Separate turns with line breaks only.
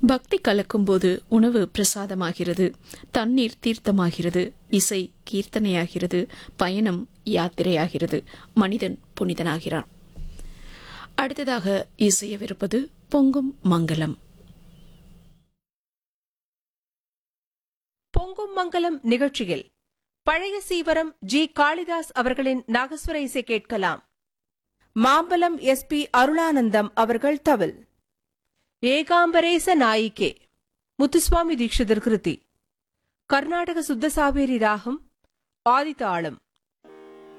பக்தி கலக்கும்போது உணவு பிரசாதமாகிறது தண்ணீர் தீர்த்தமாகிறது இசை கீர்த்தனையாகிறது பயணம் யாத்திரையாகிறது மனிதன் புனிதனாகிறான் அடுத்ததாக இசையவிருப்பது பொங்கும் மங்களம்
பொங்கும் மங்கலம் நிகழ்ச்சியில் பழைய சீவரம் ஜி காளிதாஸ் அவர்களின் நாகஸ்வர இசை கேட்கலாம் மாம்பலம் எஸ் பி அருளானந்தம் அவர்கள் தவில் ஏகாம்பரேச நாயிகே முத்துசுவாமி தீட்சிதர் கிருதி கர்நாடக சுத்த சாவேரி ராகம் ஆதிதாளம்